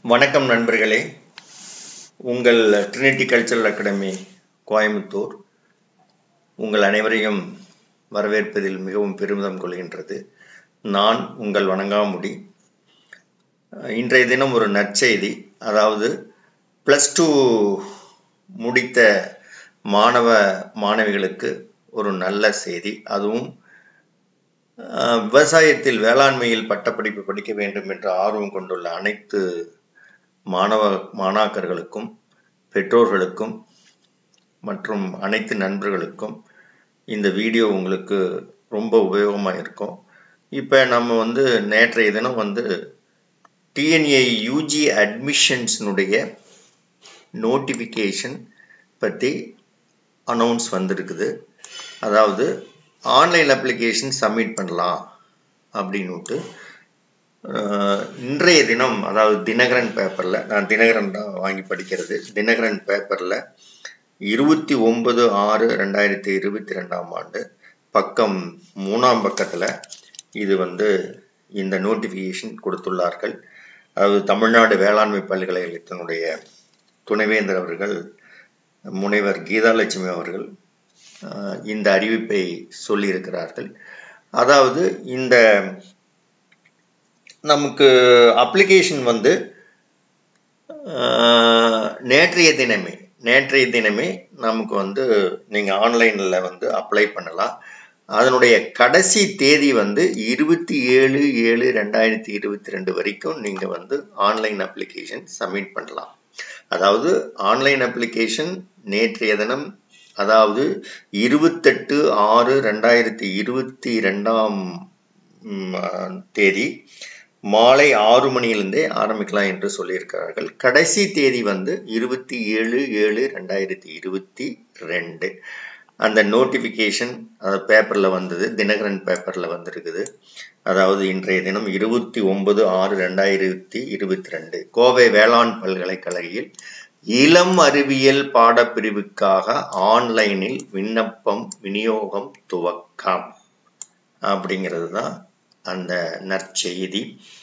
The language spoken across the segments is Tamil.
வணக்கம் நண்பர்களே உங்கள் ட்ரினிட்டி கல்ச்சரல் அகாடமி கோயம்புத்தூர் உங்கள் அனைவரையும் வரவேற்பதில் மிகவும் பெருமிதம் கொள்கின்றது நான் உங்கள் வணங்காமுடி இன்றைய தினம் ஒரு நற்செய்தி அதாவது ப்ளஸ் டூ முடித்த மாணவ மாணவிகளுக்கு ஒரு நல்ல செய்தி அதுவும் அஹ், விவசாயத்தில் வேளாண்மையில் பட்டப்படிப்பு படிக்க வேண்டும் என்ற ஆர்வம் கொண்டுள்ள அனைத்து மாணவ மாணாக்கர்களுக்கும் பெற்றோர்களுக்கும் மற்றும் அனைத்து நண்பர்களுக்கும் இந்த வீடியோ உங்களுக்கு ரொம்ப உபயோகமாக இருக்கும் இப்போ நம்ம வந்து நேற்றைய தினம் வந்து டிஎன்ஏ யூஜி அட்மிஷன்ஸ்னுடைய நோட்டிஃபிகேஷன் பற்றி அனௌன்ஸ் வந்திருக்குது அதாவது ஆன்லைன் அப்ளிகேஷன் சப்மிட் பண்ணலாம் அப்படின்னுட்டு அஹ், இன்றைய தினம் அதாவது தினகரன் பேப்பரில் நான் தினகரன் தான் வாங்கி படிக்கிறது தினகரன் பேப்பரில் இருபத்தி ஒன்பது ஆறு ரெண்டாயிரத்தி இருபத்தி ரெண்டாம் ஆண்டு பக்கம் மூணாம் பக்கத்தில் இது வந்து இந்த நோட்டிஃபிகேஷன் கொடுத்துள்ளார்கள் அதாவது தமிழ்நாடு வேளாண்மை பல்கலைக்கழகத்தினுடைய துணைவேந்தர் அவர்கள் முனைவர் கீதாலட்சுமி அவர்கள் அஹ், இந்த அறிவிப்பை சொல்லியிருக்கிறார்கள் அதாவது இந்த நமக்கு அப்ளிகேஷன் வந்து அஹ், நேற்றைய தினமே நேற்றைய தினமே நமக்கு வந்து நீங்கள் ஆன்லைனில் வந்து அப்ளை பண்ணலாம் அதனுடைய கடைசி தேதி வந்து இருபத்தி ஏழு ஏழு ரெண்டாயிரத்தி இருபத்தி ரெண்டு வரைக்கும் நீங்கள் வந்து ஆன்லைன் அப்ளிகேஷன் சப்மிட் பண்ணலாம் அதாவது ஆன்லைன் அப்ளிகேஷன் நேற்றைய தினம் அதாவது இருபத்தெட்டு ஆறு ரெண்டாயிரத்தி இருபத்தி ரெண்டாம் ம், ஆஹ், தேதி மாலை ஆறு மணியிலிருந்தே ஆரம்பிக்கலாம் என்று சொல்லியிருக்கிறார்கள் கடைசி தேதி வந்து இருபத்தி ஏழு ஏழு ரெண்டாயிரத்தி இருபத்தி ரெண்டு அந்த நோட்டிஃபிகேஷன் பேப்பரில் வந்தது தினகரன் பேப்பரில் வந்திருக்குது அதாவது இன்றைய தினம் இருபத்தி ஒன்பது ஆறு ரெண்டாயிரத்தி இருபத்தி ரெண்டு கோவை வேளாண் பல்கலைக்கழகில் இளம் அறிவியல் பாடப்பிரிவுக்காக ஆன்லைனில் விண்ணப்பம் விநியோகம் துவக்கம் அப்படிங்கிறது தான் அந்த நற்செய்தி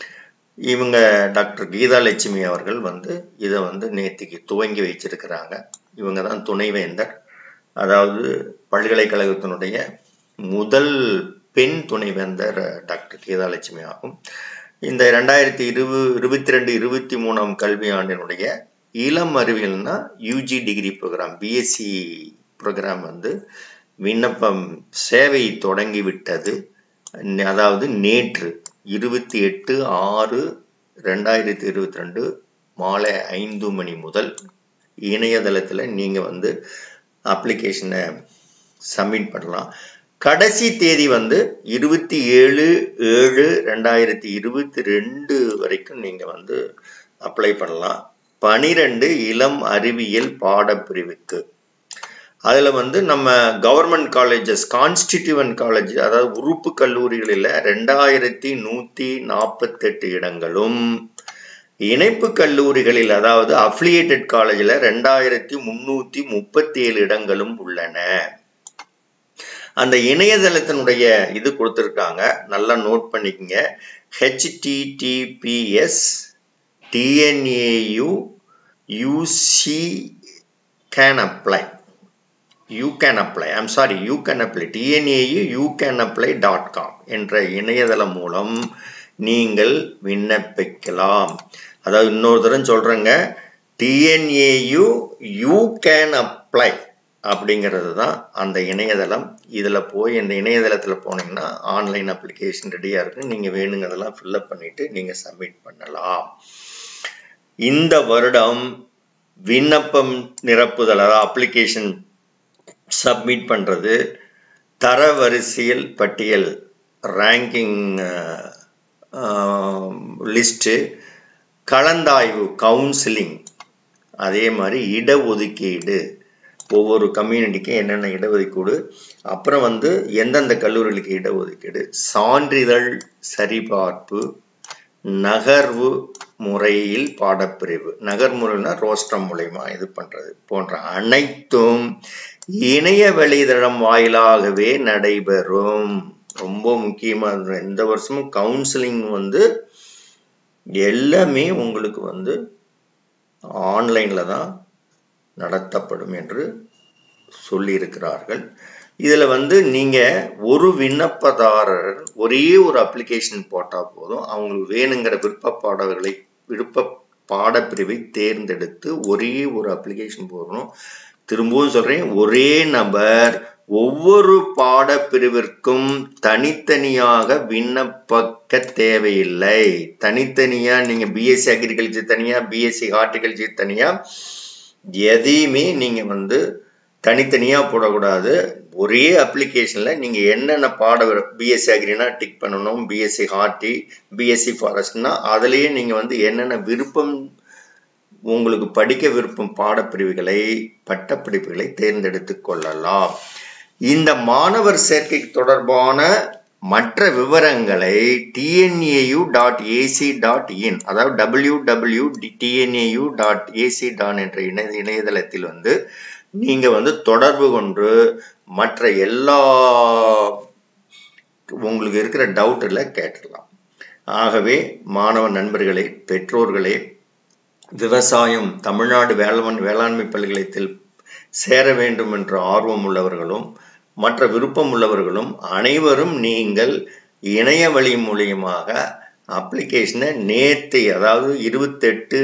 இவங்க டாக்டர் கீதாலட்சுமி அவர்கள் வந்து இதை வந்து நேத்திக்கு துவங்கி வச்சிருக்கிறாங்க இவங்க தான் துணைவேந்தர் அதாவது பல்கலைக்கழகத்தினுடைய முதல் பெண் துணைவேந்தர் டாக்டர் கீதாலட்சுமி ஆகும் இந்த ரெண்டாயிரத்தி இருபது இருபத்தி ரெண்டு இருபத்தி மூணாம் கல்வி ஆண்டினுடைய இளம் அறிவியல்னா UG degree program BSc program வந்து விண்ணப்பம் சேவை தொடங்கிவிட்டது ந- அதாவது நேற்று இருபத்தி எட்டு ஆறு ரெண்டாயிரத்தி இருபத்தி ரெண்டு மாலை ஐந்து மணி முதல் இணையதளத்தில் நீங்கள் வந்து அப்ளிகேஷனை சப்மிட் பண்ணலாம் கடைசி தேதி வந்து இருபத்தி ஏழு ஏழு ரெண்டாயிரத்தி இருபத்தி ரெண்டு வரைக்கும் நீங்கள் வந்து அப்ளை பண்ணலாம் பனிரெண்டு இளம் அறிவியல் பாடப்பிரிவுக்கு அதில் வந்து நம்ம கவர்மெண்ட் காலேஜஸ் கான்ஸ்டிடியூவன்ட் காலேஜ் அதாவது உறுப்பு கல்லூரிகளில் ரெண்டாயிரத்தி நூற்றி நாற்பத்தெட்டு இடங்களும் இணைப்பு கல்லூரிகளில் அதாவது அஃபிலியேட்டட் காலேஜில் ரெண்டாயிரத்தி முந்நூற்றி முப்பத்தி ஏழு இடங்களும் உள்ளன அந்த இணையதளத்தினுடைய இது கொடுத்துருக்காங்க நல்லா நோட் பண்ணிக்கங்க HTTPS TNAU UC can apply you can apply I'm sorry you can apply TNAU you can apply dot com என்ற இணையதளம் மூலம் நீங்கள் விண்ணப்பிக்கலாம் அதாவது இன்னொரு தரம் சொல்கிறேங்க டிஎன்ஏயு யூ கேன் அப்ளை அப்படிங்கிறது தான் அந்த இணையதளம் இதில் போய் இந்த இணையதளத்தில் போனீங்கன்னா ஆன்லைன் அப்ளிகேஷன் ரெடியாக இருக்கு நீங்கள் வேணுங்கிறதெல்லாம் ஃபில்அப் பண்ணிவிட்டு நீங்கள் சப்மிட் பண்ணலாம் இந்த வருடம் விண்ணப்பம் நிரப்புதல் அதாவது அப்ளிகேஷன் சப்மிட் பண்ணுறது தரவரிசையில் பட்டியல் ரேங்கிங் லிஸ்ட்டு கலந்தாய்வு கவுன்சிலிங் அதே மாதிரி இடஒதுக்கீடு ஒவ்வொரு கம்யூனிட்டிக்கும் என்னென்ன இடஒதுக்கீடு அப்புறம் வந்து எந்தெந்த கல்லூரிகளுக்கு இடஒதுக்கீடு சான்றிதழ் சரிபார்ப்பு நகர்வு முறையில் பாடப்பிரிவு நகர்முறைனா ரோஸ்டம் மூலயமா இது பண்றது போன்ற அனைத்தும் இணைய வழிதளம் வாயிலாகவே நடைபெறும் ரொம்ப முக்கியமா இந்த வருஷமும் கவுன்சிலிங் வந்து எல்லாமே உங்களுக்கு வந்து ஆன்லைனில் தான் நடத்தப்படும் என்று சொல்லியிருக்கிறார்கள் இதில் வந்து நீங்கள் ஒரு விண்ணப்பதாரர் ஒரே ஒரு அப்ளிகேஷன் போட்டால் போதும் அவங்களுக்கு வேணுங்கிற விருப்ப பாடல்களை விருப்ப பாடப்பிரிவை தேர்ந்தெடுத்து ஒரே ஒரு அப்ளிகேஷன் போடணும் திரும்பவும் சொல்கிறேன் ஒரே நபர் ஒவ்வொரு பாடப்பிரிவிற்கும் தனித்தனியாக விண்ணப்பிக்க தேவையில்லை தனித்தனியா நீங்க பிஎஸ்சி அக்ரிகல்ச்சர் தனியா பிஎஸ்சி ஹார்டிகல்ச்சர் தனியா எதையுமே நீங்க வந்து தனித்தனியா போடக்கூடாது ஒரே அப்ளிகேஷன்ல நீங்க என்னென்ன பாட பிஎஸ்சி அக்ரினா டிக் பண்ணணும் பிஎஸ்சி ஹார்டி பிஎஸ்சி ஃபாரஸ்ட்னா அதுலயே நீங்க வந்து என்னென்ன விருப்பம் உங்களுக்கு படிக்க விருப்பம் பாடப்பிரிவுகளை பட்டப்படிப்புகளை தேர்ந்தெடுத்து கொள்ளலாம் இந்த மாணவர் சேர்க்கை தொடர்பான மற்ற விவரங்களை TNAU dot AC dot in அதாவது W W TNAU dot AC dot என்ற இணைய இணையதளத்தில் வந்து நீங்க வந்து தொடர்பு கொண்டு மற்ற எல்லா உங்களுக்கு இருக்கிற டவுட்டில் கேட்டுடலாம் ஆகவே மாணவ நண்பர்களே பெற்றோர்களே விவசாயம் தமிழ்நாடு வேளாண் வேளாண்மை பல்கலைத்தில் சேர வேண்டும் என்ற ஆர்வம் உள்ளவர்களும் மற்ற விருப்பம் உள்ளவர்களும் அனைவரும் நீங்கள் இணைய வழி மூலியமாக அப்ளிகேஷனை நேற்று அதாவது இருபத்தெட்டு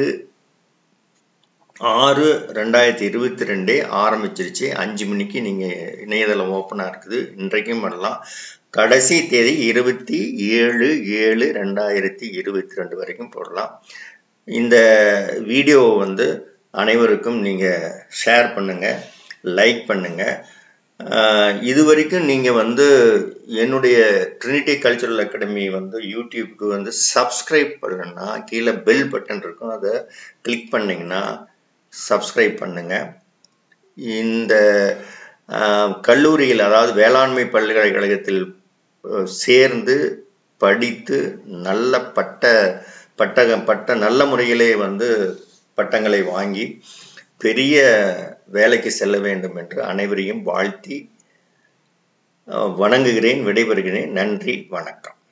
ஆறு ரெண்டாயிரத்தி இருபத்தி ரெண்டே ஆரம்பிச்சிருச்சு அஞ்சு மணிக்கு நீங்கள் இணையதளம் ஓப்பனாக இருக்குது இன்றைக்கும் பண்ணலாம் கடைசி தேதி இருபத்தி ஏழு ஏழு ரெண்டாயிரத்தி இருபத்தி ரெண்டு வரைக்கும் போடலாம் இந்த வீடியோ வந்து அனைவருக்கும் நீங்கள் ஷேர் பண்ணுங்கள் லைக் பண்ணுங்கள் இது வரைக்கும் நீங்கள் வந்து என்னுடைய ட்ரினிட்டி கல்ச்சுரல் அகாடமி வந்து யூடியூப்க்கு வந்து சப்ஸ்கிரைப் பண்ணலன்னா கீழே பெல் பட்டன் இருக்கும் அதை கிளிக் பண்ணிங்கன்னா சப்ஸ்கிரைப் பண்ணுங்கள் இந்த கல்லூரியில் அதாவது வேளாண்மை பல்கலைக்கழகத்தில் சேர்ந்து படித்து நல்ல பட்ட பட்டகம் பட்ட நல்ல முறையிலே வந்து பட்டங்களை வாங்கி பெரிய வேலைக்கு செல்ல வேண்டும் என்று அனைவரையும் வாழ்த்தி வணங்குகிறேன் விடைபெறுகிறேன் நன்றி வணக்கம்